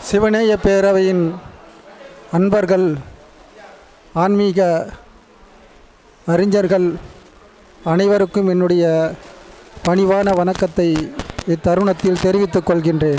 சிவநேய பேரவையின் அன்பர்கள் ஆன்மீக அறிஞர்கள் அனைவருக்கும் என்னுடைய பணிவான வணக்கத்தை இத்தருணத்தில் தெரிவித்துக் கொள்கின்றேன்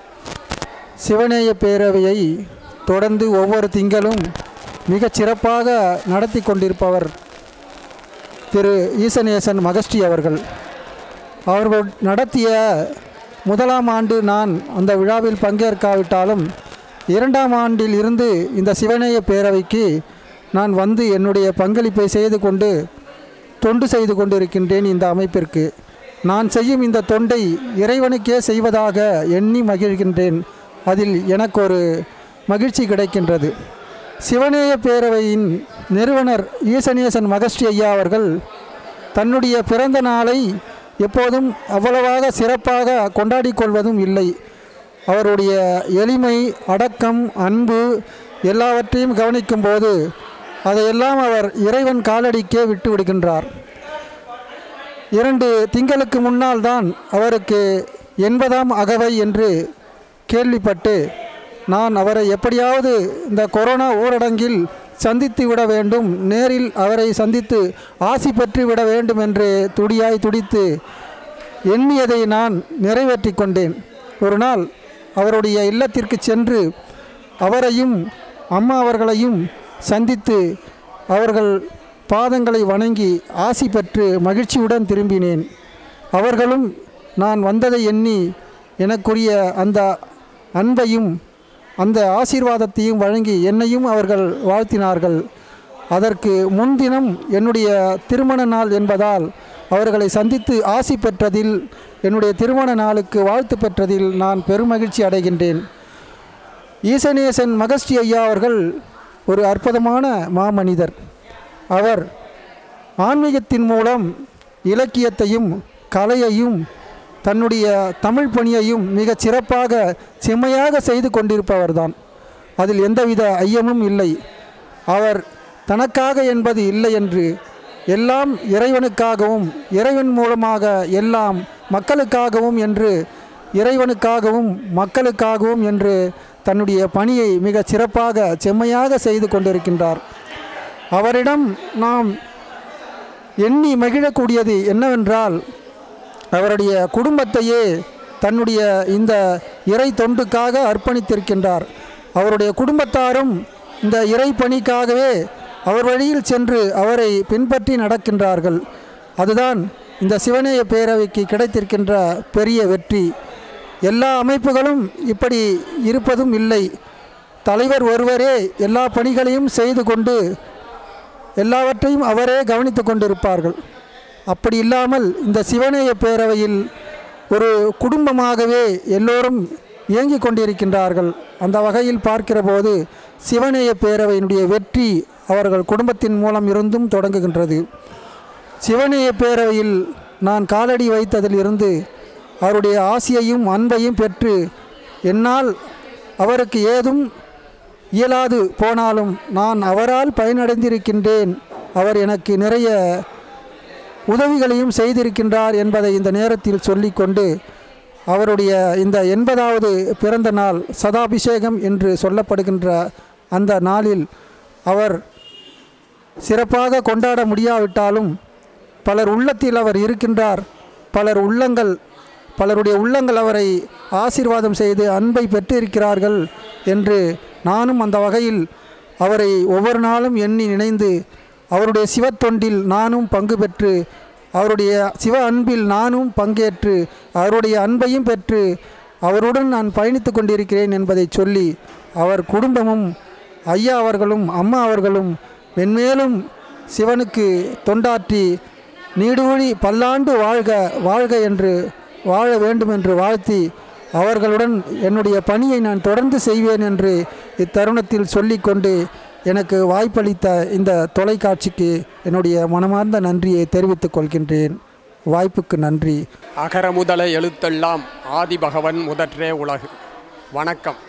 சிவநேய பேரவையை தொடர்ந்து ஒவ்வொரு திங்களும் மிகச் சிறப்பாக நடத்தி கொண்டிருப்பவர் திரு ஈசனேசன் மகஸ்டி அவர்கள் அவர்கள் நடத்திய முதலாம் ஆண்டு நான் அந்த விழாவில் பங்கேற்காவிட்டாலும் இரண்டாம் ஆண்டில் இருந்து இந்த சிவநேய பேரவைக்கு நான் வந்து என்னுடைய பங்களிப்பை செய்து கொண்டு தொண்டு செய்து கொண்டிருக்கின்றேன் இந்த அமைப்பிற்கு நான் செய்யும் இந்த தொண்டை இறைவனுக்கே செய்வதாக எண்ணி மகிழ்கின்றேன் அதில் எனக்கு ஒரு மகிழ்ச்சி கிடைக்கின்றது சிவநேய பேரவையின் நிறுவனர் ஈசனேசன் மகஸ்டி ஐயா அவர்கள் தன்னுடைய பிறந்த நாளை எப்போதும் அவ்வளவாக சிறப்பாக கொண்டாடி கொள்வதும் இல்லை அவருடைய எளிமை அடக்கம் அன்பு எல்லாவற்றையும் கவனிக்கும்போது அதையெல்லாம் அவர் இறைவன் காலடிக்கே விட்டு விடுகின்றார் இரண்டு திங்களுக்கு முன்னால் தான் அவருக்கு எண்பதாம் அகவை என்று கேள்விப்பட்டு நான் அவரை எப்படியாவது இந்த கொரோனா ஊரடங்கில் சந்தித்து விட வேண்டும் நேரில் அவரை சந்தித்து ஆசி பெற்று விட வேண்டும் என்று துடியாய் துடித்து எண்ணியதை நான் நிறைவேற்றி கொண்டேன் ஒரு நாள் அவருடைய இல்லத்திற்கு சென்று அவரையும் அம்மா அவர்களையும் சந்தித்து அவர்கள் பாதங்களை வணங்கி ஆசி பெற்று மகிழ்ச்சியுடன் திரும்பினேன் அவர்களும் நான் வந்ததை எண்ணி எனக்குரிய அந்த அன்பையும் அந்த ஆசீர்வாதத்தையும் வழங்கி என்னையும் அவர்கள் வாழ்த்தினார்கள் அதற்கு முன்தினம் என்னுடைய திருமண நாள் என்பதால் அவர்களை சந்தித்து ஆசி பெற்றதில் என்னுடைய திருமண நாளுக்கு வாழ்த்து பெற்றதில் நான் பெருமகிழ்ச்சி அடைகின்றேன் ஈசனேசன் மகஸ்டி ஐயா அவர்கள் ஒரு அற்புதமான மாமனிதர் அவர் ஆன்மீகத்தின் மூலம் இலக்கியத்தையும் கலையையும் தன்னுடைய தமிழ் பணியையும் மிகச் சிறப்பாக செம்மையாக செய்து கொண்டிருப்பவர்தான் அதில் எந்தவித ஐயமும் இல்லை அவர் தனக்காக என்பது இல்லை என்று எல்லாம் இறைவனுக்காகவும் இறைவன் மூலமாக எல்லாம் மக்களுக்காகவும் என்று இறைவனுக்காகவும் மக்களுக்காகவும் என்று தன்னுடைய பணியை மிகச் சிறப்பாக செம்மையாக செய்து கொண்டிருக்கின்றார் அவரிடம் நாம் எண்ணி மகிழக்கூடியது என்னவென்றால் அவருடைய குடும்பத்தையே தன்னுடைய இந்த இறை தொண்டுக்காக அர்ப்பணித்திருக்கின்றார் அவருடைய குடும்பத்தாரும் இந்த இறை பணிக்காகவே அவர் வழியில் சென்று அவரை பின்பற்றி நடக்கின்றார்கள் அதுதான் இந்த சிவநேய பேரவைக்கு கிடைத்திருக்கின்ற பெரிய வெற்றி எல்லா அமைப்புகளும் இப்படி இருப்பதும் இல்லை தலைவர் ஒருவரே எல்லா பணிகளையும் செய்து கொண்டு எல்லாவற்றையும் அவரே கவனித்து கொண்டிருப்பார்கள் அப்படி இல்லாமல் இந்த சிவநேய பேரவையில் ஒரு குடும்பமாகவே எல்லோரும் இயங்கிக் கொண்டிருக்கின்றார்கள் அந்த வகையில் பார்க்கிற போது சிவநேய பேரவையினுடைய வெற்றி அவர்கள் குடும்பத்தின் மூலம் இருந்தும் தொடங்குகின்றது சிவநேய பேரவையில் நான் காலடி வைத்ததில் இருந்து அவருடைய ஆசியையும் அன்பையும் பெற்று என்னால் அவருக்கு ஏதும் இயலாது போனாலும் நான் அவரால் பயனடைந்திருக்கின்றேன் அவர் எனக்கு நிறைய உதவிகளையும் செய்திருக்கின்றார் என்பதை இந்த நேரத்தில் சொல்லிக்கொண்டு அவருடைய இந்த எண்பதாவது பிறந்த நாள் சதாபிஷேகம் என்று சொல்லப்படுகின்ற அந்த நாளில் அவர் சிறப்பாக கொண்டாட முடியாவிட்டாலும் பலர் உள்ளத்தில் அவர் இருக்கின்றார் பலர் உள்ளங்கள் பலருடைய உள்ளங்கள் அவரை ஆசீர்வாதம் செய்து அன்பை பெற்றிருக்கிறார்கள் என்று நானும் அந்த வகையில் அவரை ஒவ்வொரு நாளும் எண்ணி நினைந்து அவருடைய சிவத்தொண்டில் நானும் பங்கு பெற்று அவருடைய சிவ அன்பில் நானும் பங்கேற்று அவருடைய அன்பையும் பெற்று அவருடன் நான் பயணித்து கொண்டிருக்கிறேன் என்பதை சொல்லி அவர் குடும்பமும் ஐயா அவர்களும் அம்மா அவர்களும் மென்மேலும் சிவனுக்கு தொண்டாற்றி நீடூழி பல்லாண்டு வாழ்க வாழ்க என்று வாழ வேண்டும் என்று வாழ்த்தி அவர்களுடன் என்னுடைய பணியை நான் தொடர்ந்து செய்வேன் என்று இத்தருணத்தில் சொல்லிக்கொண்டு எனக்கு வாய்ப்பளித்த இந்த தொலைக்காட்சிக்கு என்னுடைய மனமார்ந்த நன்றியை தெரிவித்துக் கொள்கின்றேன் வாய்ப்புக்கு நன்றி அகர முதல எழுத்தெல்லாம் ஆதிபகவன் முதற்றே உலகு வணக்கம்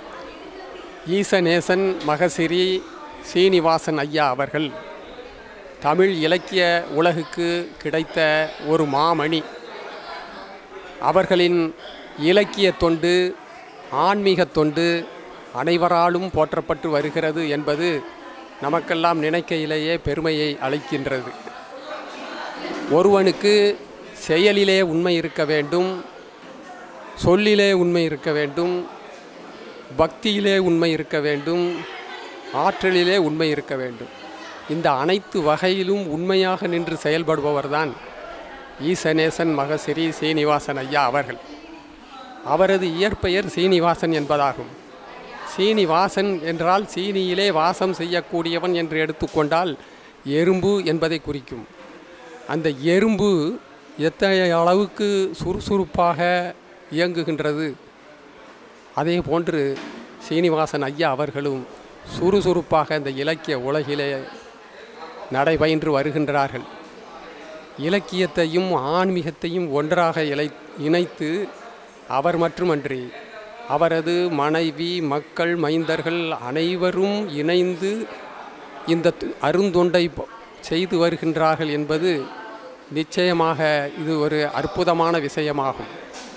ஈசநேசன் மகசிரி சீனிவாசன் ஐயா அவர்கள் தமிழ் இலக்கிய உலகுக்கு கிடைத்த ஒரு மாமணி அவர்களின் இலக்கிய தொண்டு ஆன்மீக தொண்டு அனைவராலும் போற்றப்பட்டு வருகிறது என்பது நமக்கெல்லாம் நினைக்கையிலேயே பெருமையை அளிக்கின்றது ஒருவனுக்கு செயலிலே உண்மை இருக்க வேண்டும் சொல்லிலே உண்மை இருக்க வேண்டும் பக்தியிலே உண்மை இருக்க வேண்டும் ஆற்றலிலே உண்மை இருக்க வேண்டும் இந்த அனைத்து வகையிலும் உண்மையாக நின்று செயல்படுபவர்தான் ஈசநேசன் மகசிறி சீனிவாசன் ஐயா அவர்கள் அவரது இயற்பெயர் சீனிவாசன் என்பதாகும் சீனிவாசன் என்றால் சீனியிலே வாசம் செய்யக்கூடியவன் என்று எடுத்துக்கொண்டால் எறும்பு என்பதை குறிக்கும் அந்த எறும்பு எத்தனை அளவுக்கு சுறுசுறுப்பாக இயங்குகின்றது அதே போன்று சீனிவாசன் ஐயா அவர்களும் சுறுசுறுப்பாக இந்த இலக்கிய உலகிலே நடைபயின்று வருகின்றார்கள் இலக்கியத்தையும் ஆன்மீகத்தையும் ஒன்றாக இலை இணைத்து அவர் மட்டுமன்றி அவரது மனைவி மக்கள் மைந்தர்கள் அனைவரும் இணைந்து இந்த து- அருந்தொண்டை ப- செய்து வருகின்றார்கள் என்பது நிச்சயமாக இது ஒரு அற்புதமான விஷயமாகும்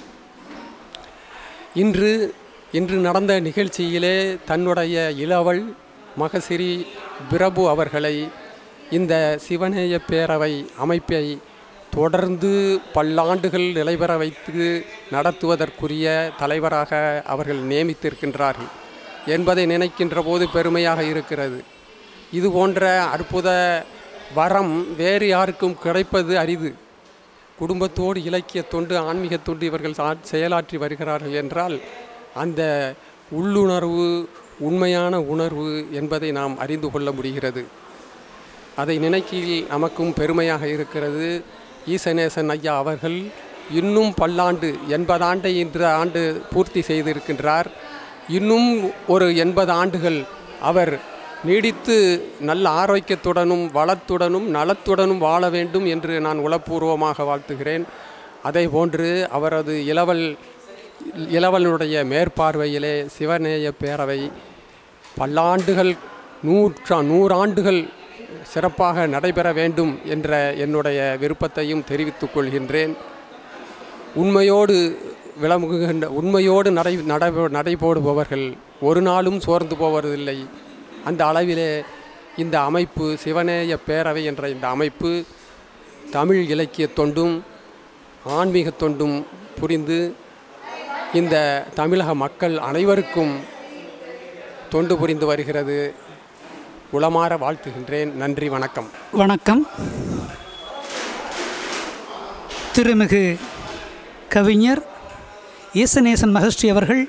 இன்று இன்று நடந்த நிகழ்ச்சியிலே தன்னுடைய இளவல் மகசிறி பிரபு அவர்களை இந்த சிவநேய பேரவை அமைப்பை தொடர்ந்து பல்லாண்டுகள் நிலைபெற வைத்து நடத்துவதற்குரிய தலைவராக அவர்கள் நியமித்திருக்கின்றார்கள் என்பதை நினைக்கின்ற போது பெருமையாக இருக்கிறது இது போன்ற அற்புத வரம் வேறு யாருக்கும் கிடைப்பது அரிது குடும்பத்தோடு இலக்கிய தொண்டு ஆன்மீக தொண்டு இவர்கள் சா- செயலாற்றி வருகிறார்கள் என்றால் அந்த உள்ளுணர்வு உண்மையான உணர்வு என்பதை நாம் அறிந்து கொள்ள முடிகிறது அதை நினைக்கையில் நமக்கும் பெருமையாக இருக்கிறது ஈசநேசன் ஐயா அவர்கள் இன்னும் பல்லாண்டு எண்பதாண்டை இன்று ஆண்டு பூர்த்தி செய்திருக்கின்றார் இன்னும் ஒரு எண்பது ஆண்டுகள் அவர் நீடித்து நல்ல ஆரோக்கியத்துடனும் வளத்துடனும் நலத்துடனும் வாழ வேண்டும் என்று நான் உளப்பூர்வமாக வாழ்த்துகிறேன் அதே போன்று அவரது இளவல் இளவலுடைய மேற்பார்வையிலே சிவநேய பேரவை பல்லாண்டுகள் நூற்றா நூறாண்டுகள் சிறப்பாக நடைபெற வேண்டும் என்ற என்னுடைய விருப்பத்தையும் தெரிவித்துக் கொள்கின்றேன் உண்மையோடு விளங்குகின்ற உண்மையோடு நடை நடை நடைபோடுபவர்கள் ஒரு நாளும் சோர்ந்து போவதில்லை அந்த அளவிலே இந்த அமைப்பு சிவநேய பேரவை என்ற இந்த அமைப்பு தமிழ் இலக்கிய தொண்டும் ஆன்மீக தொண்டும் புரிந்து இந்த தமிழக மக்கள் அனைவருக்கும் தொண்டு புரிந்து வருகிறது உளமாற வாழ்த்துகின்றேன் நன்றி வணக்கம் வணக்கம் திருமிகு கவிஞர் ஈசநேசன் மகஸ்ரீ அவர்கள்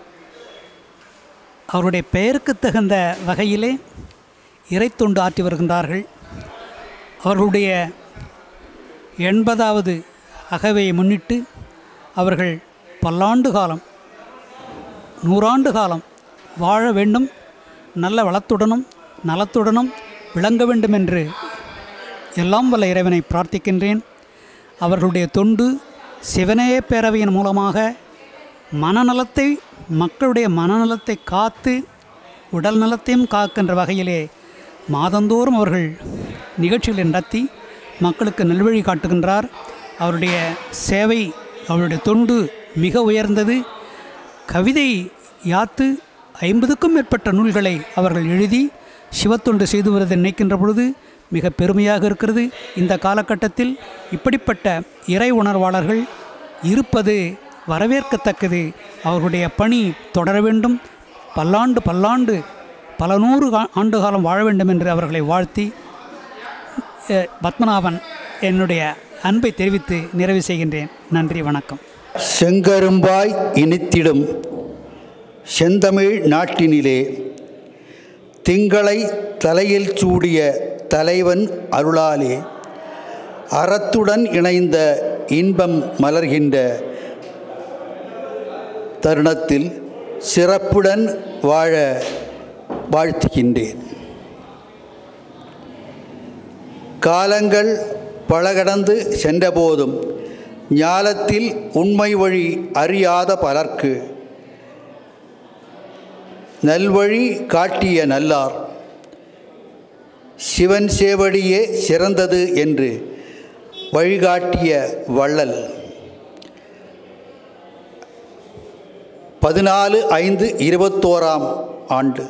அவருடைய பெயருக்கு தகுந்த வகையிலே இறைத்தொண்டு ஆற்றி வருகின்றார்கள் அவர்களுடைய எண்பதாவது அகவையை முன்னிட்டு அவர்கள் பல்லாண்டு காலம் நூறாண்டு காலம் வாழ வேண்டும் நல்ல வளத்துடனும் நலத்துடனும் விளங்க வேண்டும் என்று எல்லாம் வல்ல இறைவனை பிரார்த்திக்கின்றேன் அவர்களுடைய தொண்டு சிவனேய பேரவையின் மூலமாக மனநலத்தை மக்களுடைய மனநலத்தை காத்து உடல் நலத்தையும் காக்கின்ற வகையிலே மாதந்தோறும் அவர்கள் நிகழ்ச்சிகளை நடத்தி மக்களுக்கு நல்வழி காட்டுகின்றார் அவருடைய சேவை அவருடைய தொண்டு மிக உயர்ந்தது கவிதை யாத்து ஐம்பதுக்கும் மேற்பட்ட நூல்களை அவர்கள் எழுதி சிவத்தொண்டு செய்து வருவதை நினைக்கின்ற பொழுது மிக பெருமையாக இருக்கிறது இந்த காலகட்டத்தில் இப்படிப்பட்ட இறை உணர்வாளர்கள் இருப்பது வரவேற்கத்தக்கது அவர்களுடைய பணி தொடர வேண்டும் பல்லாண்டு பல்லாண்டு பல நூறு கா- ஆண்டு காலம் வாழ வேண்டும் என்று அவர்களை வாழ்த்தி அஹ், பத்மநாபன் என்னுடைய அன்பை தெரிவித்து நிறைவு செய்கின்றேன் நன்றி வணக்கம் செங்கரும்பாய் இனித்திடும் செந்தமிழ் நாட்டினிலே திங்களை தலையில் சூடிய தலைவன் அருளாலே அறத்துடன் இணைந்த இன்பம் மலர்கின்ற தருணத்தில் சிறப்புடன் வாழ வாழ்த்துகின்றேன் காலங்கள் பல கடந்து சென்றபோதும் ஞாலத்தில் உண்மை வழி அறியாத பலர்க்கு நல்வழி காட்டிய நல்லார் சிவன் சேவடியே சிறந்தது என்று வழிகாட்டிய வள்ளல் பதினாலு ஐந்து இருபத்தோராம் ஆண்டு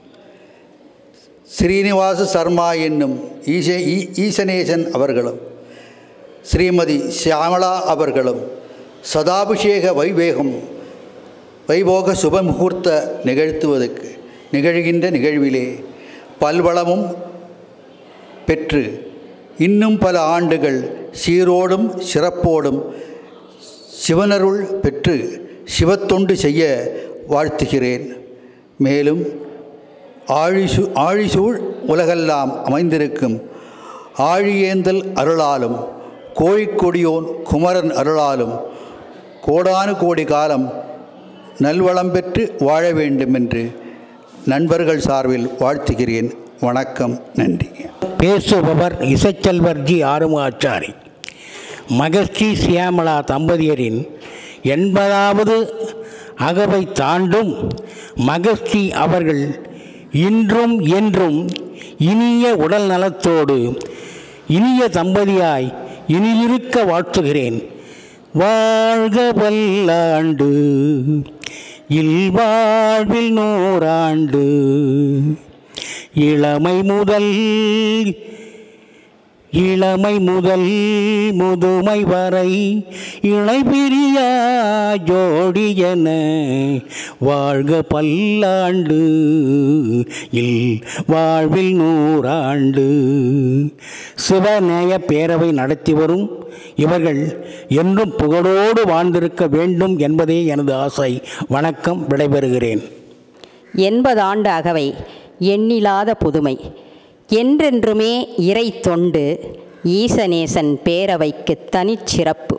ஸ்ரீனிவாச சர்மா என்னும் ஈச ஈ- ஈசனேசன் அவர்களும் ஸ்ரீமதி சியாமளா அவர்களும் சதாபிஷேக வைவேகம் வைபோக சுபமுகூர்த்த நிகழ்த்துவதற்கு நிகழ்கின்ற நிகழ்விலே பல்வளமும் பெற்று இன்னும் பல ஆண்டுகள் சீரோடும் சிறப்போடும் சிவனருள் பெற்று சிவத்தொண்டு செய்ய வாழ்த்துகிறேன் மேலும் ஆழிசு ஆழிசூழ் உலகெல்லாம் அமைந்திருக்கும் ஆழியேந்தல் அருளாலும் கோழிக்கொடியோன் குமரன் அருளாலும் கோடானு கோடி காலம் நல்வளம் பெற்று வாழ வேண்டும் என்று நண்பர்கள் சார்பில் வாழ்த்துகிறேன் வணக்கம் நன்றி பேசுபவர் இசைச்செல்வர் ஜி ஆறுமுகாச்சாரி மகஸ்ரீ சியாமளா தம்பதியரின் எண்பதாவது அகவை தாண்டும் மகஸ்ரீ அவர்கள் இன்றும் என்றும் இனிய உடல் நலத்தோடு இனிய தம்பதியாய் இனியிருக்க வாழ்த்துகிறேன் வாழ்க பல்லாண்டு இல்வாழ்வில் நூறாண்டு இளமை முதல் இளமை முதல் முதுமை வரை இணை பிரியா ஜோடி என வாழ்க பல்லாண்டு இல் வாழ்வில் நூறாண்டு சிவநேய பேரவை நடத்தி வரும் இவர்கள் என்றும் புகழோடு வாழ்ந்திருக்க வேண்டும் என்பதே எனது ஆசை வணக்கம் விடைபெறுகிறேன் எண்பது ஆண்டு அகவை எண்ணிலாத புதுமை என்றென்றுமே இறை தொண்டு ஈசநேசன் பேரவைக்கு தனிச்சிறப்பு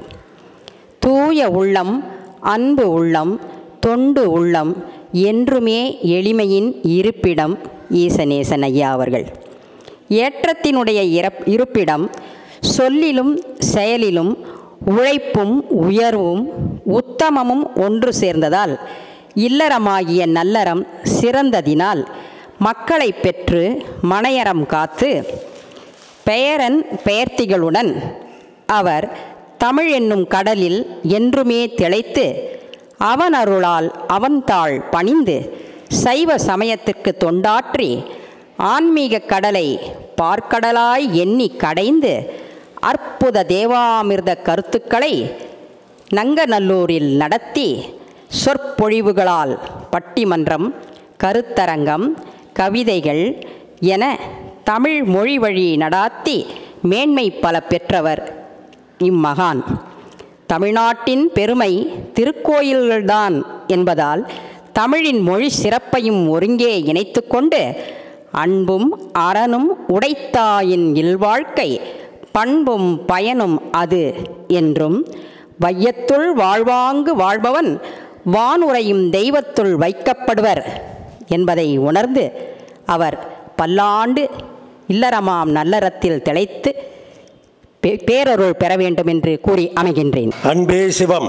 தூய உள்ளம் அன்பு உள்ளம் தொண்டு உள்ளம் என்றுமே எளிமையின் இருப்பிடம் ஈசநேசன் ஐயா அவர்கள் ஏற்றத்தினுடைய இறப் இருப்பிடம் சொல்லிலும் செயலிலும் உழைப்பும் உயர்வும் உத்தமமும் ஒன்று சேர்ந்ததால் இல்லறமாகிய நல்லறம் சிறந்ததினால் மக்களை பெற்று மனையறம் காத்து பெயரன் பெயர்த்திகளுடன் அவர் தமிழ் என்னும் கடலில் என்றுமே திளைத்து அவன் அருளால் அவன் தாள் பணிந்து சைவ சமயத்திற்கு தொண்டாற்றி ஆன்மீக கடலை பார்க்கடலாய் எண்ணி கடைந்து அற்புத தேவாமிர்த கருத்துக்களை நங்கநல்லூரில் நடத்தி சொற்பொழிவுகளால் பட்டிமன்றம் கருத்தரங்கம் கவிதைகள் என தமிழ் மொழி வழி நடாத்தி மேன்மை பல பெற்றவர் இம்மகான் தமிழ்நாட்டின் பெருமை திருக்கோயில்கள்தான் என்பதால் தமிழின் மொழி சிறப்பையும் ஒருங்கே இணைத்துக்கொண்டு அன்பும் அறனும் உடைத்தாயின் இல்வாழ்க்கை பண்பும் பயனும் அது என்றும் வையத்துள் வாழ்வாங்கு வாழ்பவன் வானுரையும் தெய்வத்துள் வைக்கப்படுவர் என்பதை உணர்ந்து அவர் பல்லாண்டு இல்லறமாம் நல்லறத்தில் திளைத்து பே- பேரருள் பெற வேண்டும் என்று கூறி அமைகின்றேன் அன்பே சிவம்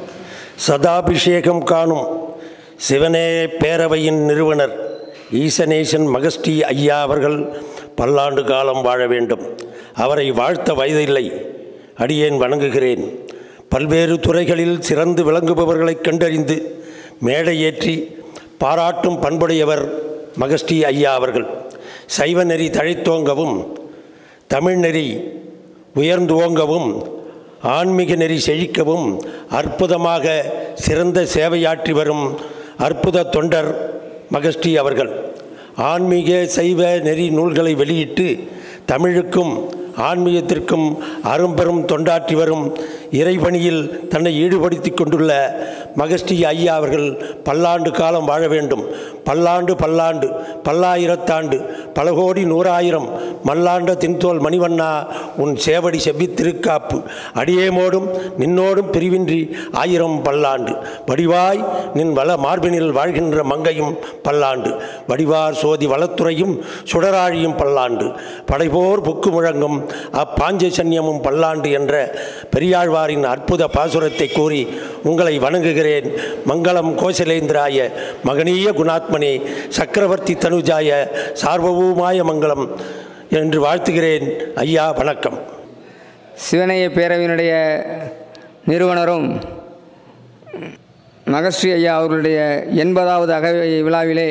சதாபிஷேகம் காணும் சிவனே பேரவையின் நிறுவனர் ஈசனேசன் மகஸ்ரீ ஐயா அவர்கள் பல்லாண்டு காலம் வாழ வேண்டும் அவரை வாழ்த்த வயதில்லை அடியேன் வணங்குகிறேன் பல்வேறு துறைகளில் சிறந்து விளங்குபவர்களைக் கண்டறிந்து மேடை ஏற்றி பாராட்டும் பண்புடையவர் மகஸ்ரீ ஐயா அவர்கள் சைவ நெறி தழைத்தோங்கவும் தமிழ் நெறி உயர்ந்தோங்கவும் ஆன்மீக நெறி செழிக்கவும் அற்புதமாக சிறந்த சேவையாற்றி வரும் அற்புத தொண்டர் மகஸ்ரீ அவர்கள் ஆன்மீக சைவ நெறி நூல்களை வெளியிட்டு தமிழுக்கும் ஆன்மீகத்திற்கும் அரும்பெரும் தொண்டாற்றி வரும் இறைபணியில் தன்னை ஈடுபடுத்தி கொண்டுள்ள மகஸ்ரீ ஐயா அவர்கள் பல்லாண்டு காலம் வாழ வேண்டும் பல்லாண்டு பல்லாண்டு பல்லாயிரத்தாண்டு பல கோடி நூறாயிரம் மல்லாண்ட தின்தோல் மணிவண்ணா உன் சேவடி செவ்வித் திருக்காப்பு அடியேமோடும் நின்னோடும் பிரிவின்றி ஆயிரம் பல்லாண்டு வடிவாய் நின் வள மார்பினில் வாழ்கின்ற மங்கையும் பல்லாண்டு வடிவார் சோதி வளத்துறையும் சுடராழியும் பல்லாண்டு படைபோர் புக்கு முழங்கும் அப்பாஞ்சசன்யமும் பல்லாண்டு என்ற பெரியாழ்வாரின் அற்புத பாசுரத்தை கூறி உங்களை வணங்குகிறேன் மங்களம் கோசலேந்திராய மகனீய குணாத்மனே சக்கரவர்த்தி தனுஜாய சார்வபூமாய மங்களம் என்று வாழ்த்துகிறேன் ஐயா வணக்கம் சிவனைய பேரவையினுடைய நிறுவனரும் மகஸ்ரீ ஐயா அவர்களுடைய எண்பதாவது அகவை விழாவிலே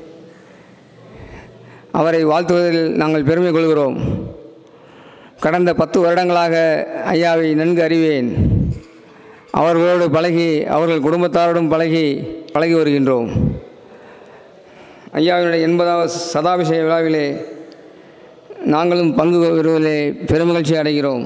அவரை வாழ்த்துவதில் நாங்கள் பெருமை கொள்கிறோம் கடந்த பத்து வருடங்களாக ஐயாவை நன்கு அறிவேன் அவர்களோடு பழகி அவர்கள் குடும்பத்தாரோடும் பழகி பழகி வருகின்றோம் ஐயாவினுடைய எண்பதாவது சதாபிஷேக விழாவிலே நாங்களும் பங்கு பெறுவதிலே பெருமகிழ்ச்சி அடைகிறோம்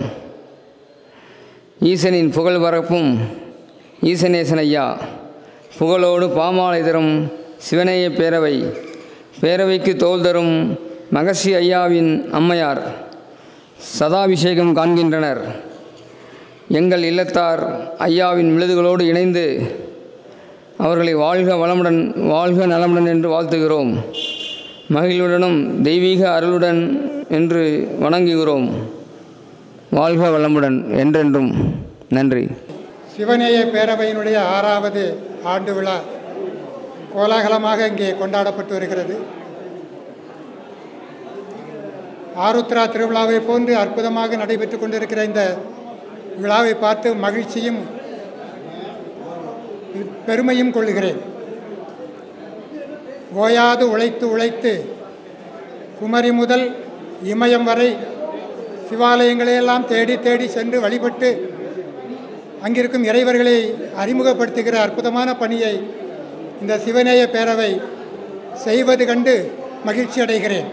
ஈசனின் புகழ் பரப்பும் ஈசனேசன் ஐயா புகழோடு பாமாலை தரும் சிவநேய பேரவை பேரவைக்கு தோல் தரும் மகர்ஷி ஐயாவின் அம்மையார் சதாபிஷேகம் காண்கின்றனர் எங்கள் இல்லத்தார் ஐயாவின் விழுதுகளோடு இணைந்து அவர்களை வாழ்க வளமுடன் வாழ்க நலமுடன் என்று வாழ்த்துகிறோம் மகிழ்வுடனும் தெய்வீக அருளுடன் என்று வணங்குகிறோம் வாழ்க வளமுடன் என்றென்றும் நன்றி சிவநேய பேரவையினுடைய ஆறாவது ஆண்டு விழா கோலாகலமாக இங்கே கொண்டாடப்பட்டு வருகிறது ஆருத்ரா திருவிழாவை போன்று அற்புதமாக நடைபெற்று கொண்டிருக்கிற இந்த விழாவை பார்த்து மகிழ்ச்சியும் பெருமையும் கொள்கிறேன் ஓயாது உழைத்து உழைத்து குமரி முதல் இமயம் வரை சிவாலயங்களையெல்லாம் தேடி தேடி சென்று வழிபட்டு அங்கிருக்கும் இறைவர்களை அறிமுகப்படுத்துகிற அற்புதமான பணியை இந்த சிவநேய பேரவை செய்வது கண்டு மகிழ்ச்சி அடைகிறேன்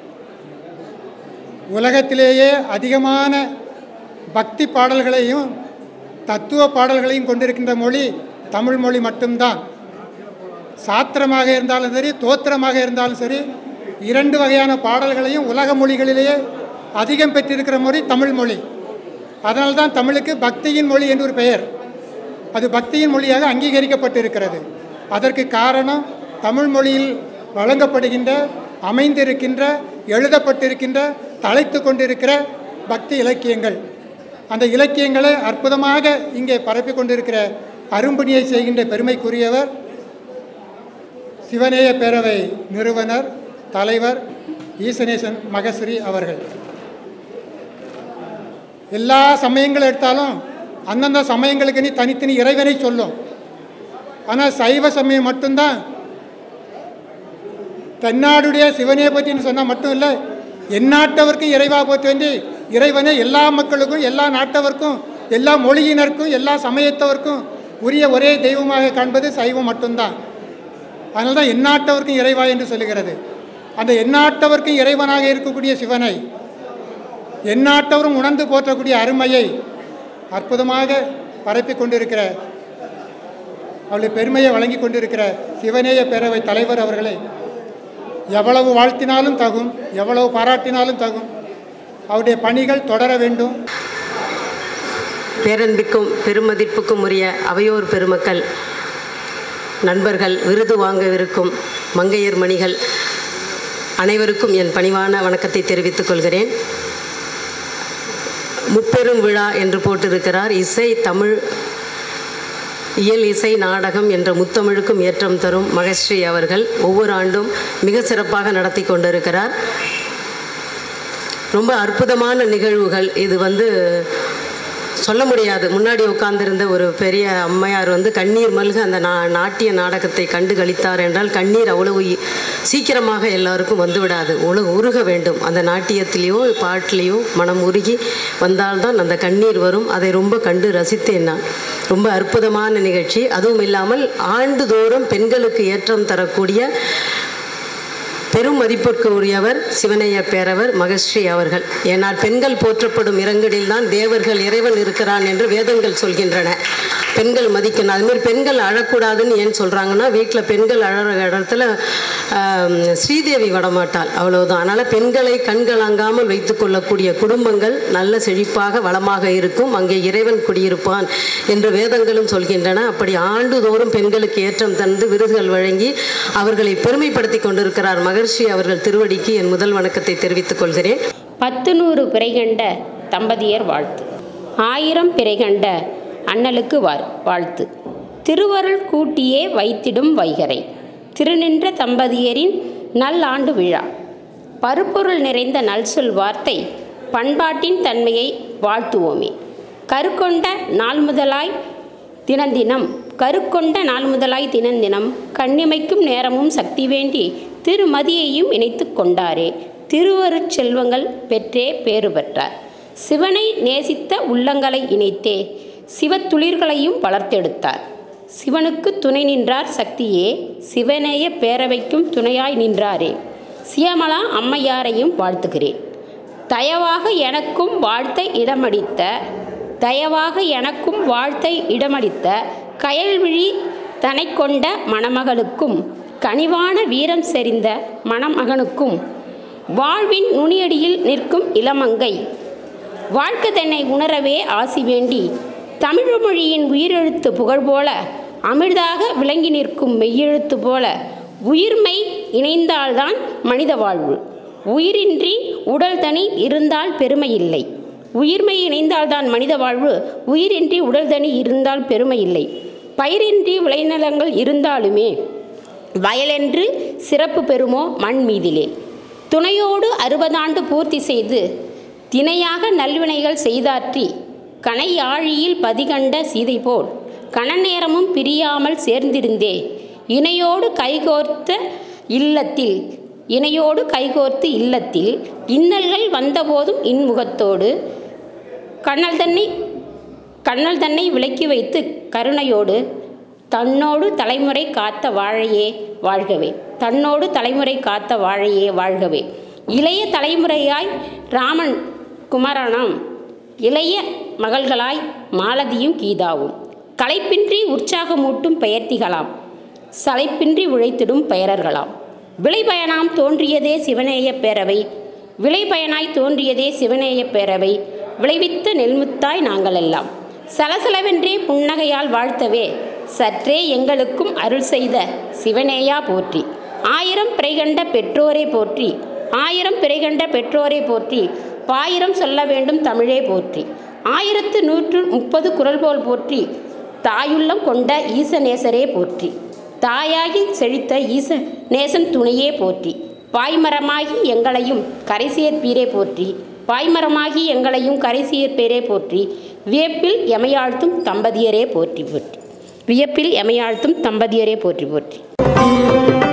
உலகத்திலேயே அதிகமான பக்தி பாடல்களையும் தத்துவ பாடல்களையும் கொண்டிருக்கின்ற மொழி தமிழ் மொழி மட்டும்தான் சாத்திரமாக இருந்தாலும் சரி தோத்திரமாக இருந்தாலும் சரி இரண்டு வகையான பாடல்களையும் உலக மொழிகளிலேயே அதிகம் பெற்றிருக்கிற மொழி தமிழ் மொழி அதனால்தான் தமிழுக்கு பக்தியின் மொழி என்று ஒரு பெயர் அது பக்தியின் மொழியாக அங்கீகரிக்கப்பட்டிருக்கிறது அதற்கு காரணம் தமிழ் மொழியில் வழங்கப்படுகின்ற அமைந்திருக்கின்ற எழுதப்பட்டிருக்கின்ற தலைத்து கொண்டிருக்கிற பக்தி இலக்கியங்கள் அந்த இலக்கியங்களை அற்புதமாக இங்கே பரப்பி கொண்டிருக்கிற அரும்பணியை செய்கின்ற பெருமைக்குரியவர் சிவநேய பேரவை நிறுவனர் தலைவர் ஈசனேசன் மகஸ்ரீ அவர்கள் எல்லா சமயங்களும் எடுத்தாலும் அந்தந்த சமயங்களுக்கு நீ தனித்தனி இறைவனை சொல்லும் ஆனால் சைவ சமயம் மட்டும்தான் தென்னாடுடைய சிவனையை பற்றின்னு சொன்னால் மட்டும் இல்லை எந்நாட்டவருக்கும் இறைவா போற்ற வேண்டி இறைவனை எல்லா மக்களுக்கும் எல்லா நாட்டவருக்கும் எல்லா மொழியினருக்கும் எல்லா சமயத்தவருக்கும் உரிய ஒரே தெய்வமாக காண்பது சைவம் மட்டும்தான் அதனால தான் எந்நாட்டவருக்கும் இறைவா என்று சொல்லுகிறது அந்த எந்நாட்டவருக்கும் இறைவனாக இருக்கக்கூடிய சிவனை எந்நாட்டவரும் உணர்ந்து போற்றக்கூடிய அருமையை அற்புதமாக பரப்பி கொண்டிருக்கிற அவளுடைய பெருமையை வழங்கி கொண்டிருக்கிற சிவநேய பேரவை தலைவர் அவர்களை எவ்வளவு வாழ்த்தினாலும் தகும் எவ்வளவு பாராட்டினாலும் தகும் அவருடைய பணிகள் தொடர வேண்டும் பேரன்பிற்கும் பெருமதிப்புக்கும் உரிய அவையோர் பெருமக்கள் நண்பர்கள் விருது வாங்கவிருக்கும் மங்கையர் மணிகள் அனைவருக்கும் என் பணிவான வணக்கத்தை தெரிவித்துக் கொள்கிறேன் முப்பெரும் விழா என்று போட்டிருக்கிறார் இசை தமிழ் இயல் இசை நாடகம் என்ற முத்தமிழுக்கும் ஏற்றம் தரும் மகஸ்ரீ அவர்கள் ஒவ்வொரு ஆண்டும் மிக சிறப்பாக நடத்தி கொண்டிருக்கிறார் ரொம்ப அற்புதமான நிகழ்வுகள் இது வந்து சொல்ல முடியாது முன்னாடி உட்கார்ந்திருந்த ஒரு பெரிய அம்மையார் வந்து கண்ணீர் மல்க அந்த நா நாட்டிய நாடகத்தை கண்டு கழித்தார் என்றால் கண்ணீர் அவ்வளவு இ- சீக்கிரமாக எல்லாருக்கும் வந்து விடாது உலக உருக வேண்டும் அந்த நாட்டியத்திலேயோ பாட்டிலேயோ மனம் உருகி வந்தால்தான் அந்த கண்ணீர் வரும் அதை ரொம்ப கண்டு ரசித்தேன் நான் ரொம்ப அற்புதமான நிகழ்ச்சி அதுவும் இல்லாமல் ஆண்டுதோறும் பெண்களுக்கு ஏற்றம் தரக்கூடிய பெரும் மதிப்பிற்கு உரியவர் சிவனைய பேரவர் மகஸ்ரீ அவர்கள் ஏனால் பெண்கள் போற்றப்படும் இரங்கலில் தான் தேவர்கள் இறைவன் இருக்கிறான் என்று வேதங்கள் சொல்கின்றன பெண்கள் மதிக்கணும் அதுமாரி பெண்கள் அழக்கூடாதுன்னு ஏன் சொல்கிறாங்கன்னா வீட்டில் பெண்கள் அழற இடத்துல ஆம், ஸ்ரீதேவி வரமாட்டாள் அவ்வளவுதான் அதனால் பெண்களை கண்கலங்காமல் வைத்து கொள்ளக்கூடிய குடும்பங்கள் நல்ல செழிப்பாக வளமாக இருக்கும் அங்கே இறைவன் குடியிருப்பான் என்று வேதங்களும் சொல்கின்றன அப்படி ஆண்டுதோறும் பெண்களுக்கு ஏற்றம் தந்து விருதுகள் வழங்கி அவர்களை பெருமைப்படுத்தி கொண்டிருக்கிறார் மகர்ஷி அவர்கள் திருவடிக்கு என் முதல் வணக்கத்தை தெரிவித்துக் கொள்கிறேன் பத்து நூறு பிறைகண்ட தம்பதியர் வாழ்த்து ஆயிரம் பிறைகண்ட அண்ணலுக்கு வார் வாழ்த்து திருவருள் கூட்டியே வைத்திடும் வைகரை திருநின்ற தம்பதியரின் நல்லாண்டு விழா பருப்பொருள் நிறைந்த நல்சொல் வார்த்தை பண்பாட்டின் தன்மையை வாழ்த்துவோமே கருக்கொண்ட நாள் முதலாய் தினந்தினம் கருக்கொண்ட நாள் முதலாய் தினந்தினம் கண்ணிமைக்கும் நேரமும் சக்தி வேண்டி திருமதியையும் இணைத்து கொண்டாரே திருவருட் செல்வங்கள் பெற்றே பேறு பெற்றார் சிவனை நேசித்த உள்ளங்களை இணைத்தே சிவத்துளிர்களையும் வளர்த்தெடுத்தார் சிவனுக்கு துணை நின்றார் சக்தியே சிவநேய பேரவைக்கும் துணையாய் நின்றாரே சியமலா அம்மையாரையும் வாழ்த்துகிறேன் தயவாக எனக்கும் வாழ்த்தை இடமளித்த தயவாக எனக்கும் வாழ்த்தை இடமளித்த கயல்விழி தனை கொண்ட மணமகளுக்கும் கனிவான வீரம் செறிந்த மணமகனுக்கும் வாழ்வின் நுனியடியில் நிற்கும் இளமங்கை வாழ்க்கை தன்னை உணரவே ஆசி வேண்டி தமிழ் மொழியின் உயிரெழுத்து புகழ் போல அமிர்தாக விளங்கி நிற்கும் மெய்யெழுத்து போல உயிர்மை இணைந்தால்தான் மனித வாழ்வு உயிரின்றி உடல் தனி இருந்தால் பெருமை இல்லை உயிர்மை இணைந்தால்தான் மனித வாழ்வு உயிரின்றி உடல் தனி இருந்தால் பெருமை இல்லை பயிரின்றி விளைநிலங்கள் இருந்தாலுமே வயலென்று சிறப்பு பெறுமோ மண் மீதிலே துணையோடு அறுபதாண்டு பூர்த்தி செய்து தினையாக நல்வினைகள் செய்தாற்றி கனை ஆழியில் பதிகண்ட சீதை போல் கணநேரமும் பிரியாமல் சேர்ந்திருந்தே இணையோடு கைகோர்த்த இல்லத்தில் இணையோடு கைகோர்த்து இல்லத்தில் இன்னல்கள் வந்தபோதும் இன்முகத்தோடு கண்ணல் தன்னை கண்ணல் தன்னை விலக்கி வைத்து கருணையோடு தன்னோடு தலைமுறை காத்த வாழையே வாழ்கவே தன்னோடு தலைமுறை காத்த வாழையே வாழ்கவே இளைய தலைமுறையாய் ராமன் குமரனாம் இளைய மகள்களாய் மாலதியும் கீதாவும் களைப்பின்றி உற்சாகமூட்டும் பெயர்த்திகளாம் சளைப்பின்றி உழைத்திடும் பெயரர்களாம் விளைபயனாம் தோன்றியதே சிவநேய பேரவை விளைபயனாய் தோன்றியதே சிவநேய பேரவை விளைவித்த நெல்முத்தாய் நாங்கள் எல்லாம் சலசலவென்றே புன்னகையால் வாழ்த்தவே சற்றே எங்களுக்கும் அருள் செய்த சிவனேயா போற்றி ஆயிரம் பிறைகண்ட பெற்றோரை போற்றி ஆயிரம் பிறைகண்ட பெற்றோரை போற்றி பாயிரம் சொல்ல வேண்டும் தமிழே போற்றி ஆயிரத்து நூற்று முப்பது குரல் போல் போற்றி தாயுள்ளம் கொண்ட ஈசநேசரே போற்றி தாயாகி செழித்த ஈச நேசன் துணையே போற்றி பாய்மரமாகி எங்களையும் கரை சேர்ப்பீரே போற்றி பாய்மரமாகி எங்களையும் கரை சேர்ப்பேரே போற்றி வியப்பில் எமையாழ்த்தும் தம்பதியரே போற்றி போற்றி வியப்பில் எமையாழ்த்தும் தம்பதியரே போற்றி போற்றி